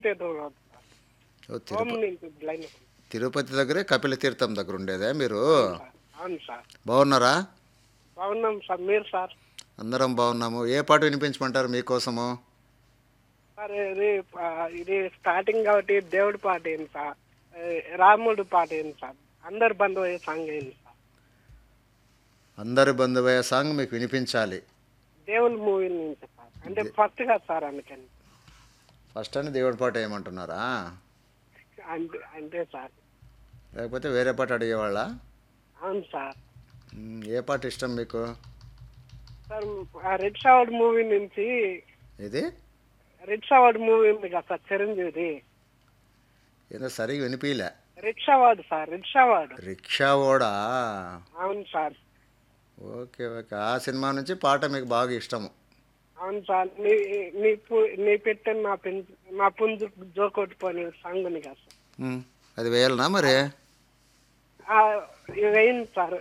Road sir ఓ, home Tirupati నుంచి blind Tirupati దగ్గరే కపిల తీర్థం దగ్గర ఉండేదా మీరు అవును సార్ బాగున్నారా బాగున్నాం సార్ మీరు సార్ అందరం బాగున్నాము ఏ పాట వినిపించమంటారు మీకోసము సార్ ఇది ఆ, ఇది స్టార్టింగ్ కాబట్టి దేవుడి పాట ఏంటి సార్ ఏ, రాముడు పాట ఏంటి సార్ అందరు బంధువు సాంగ్ ఏంటి సార్ అందరి బంధువయ్య సాంగ్ మీకు వినిపించాలి దేవుని మూవీ నుంచి సార్ అంటే ఫస్ట్ గా సార్ అందుకని ఫస్ట్ అని దేవుడి పాట ఏమంటున్నారా అంటే అంటే సార్ లేకపోతే వేరే పాట అడిగేవాళ్ళ అవును సార్ మ్, ఏ పాట ఇష్టం మీకు సార్ ఆ రెడ్ షావర్డ్ మూవీ నుంచి ఇది రెడ్ షావర్డ్ మూవీ ఉంది కదా సార్ చిరంజీవిది ఏదో సరిగా వినిపించలే రిక్షా వాడు సార్ రిక్షా వాడు రిక్షా ఓడా అవును సార్ ఓకే ఓకే ఆ సినిమా నుంచి పాట మీకు బాగా ఇష్టము అవును సార్ నీ నీ పు- నీ పెట్టిన నా పెన్ నా పుంజు జోకొట్టుకొని సాంగ్ ఉంది కదా సార్ మ్, అది వేయాలనా మరి ఆ, ఇది వేయండి సార్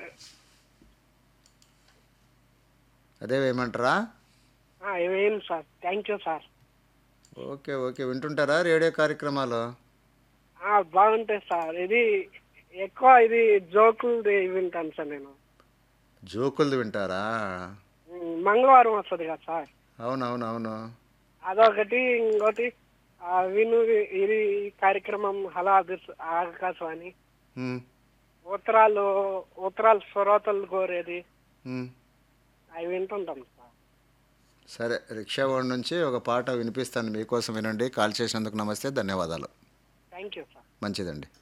అదే వేయమంటారా ఆ, ఇది వేయండి sir thank you sir okay okay వింటుంటారా రేడియో కార్యక్రమాలు ఆ, బాగుంటాయి సార్ ఇది ఎక్కువ ఇది జోకులు వింటాను సార్ నేను జోకులు వింటారా ఉమ్, మంగళవారం వస్తుంది కదా సార్ అవునవును అవును అదొకటి ఇంకోటి ఆ, విను ఇది కార్యక్రమం హలో ఆకాశ- ఆకాశవాణి మ్, ఉత్తరాలు ఉత్తరాలు శ్రోతలు కోరేది మ్. అవి వింటుంటాం సార్ సరే రిక్షా వాడి నుంచి ఒక పాట వినిపిస్తాను మీకోసం వినండి కాల్ చేసినందుకు నమస్తే ధన్యవాదాలు థ్యాంక్ యూ సార్ మంచిదండి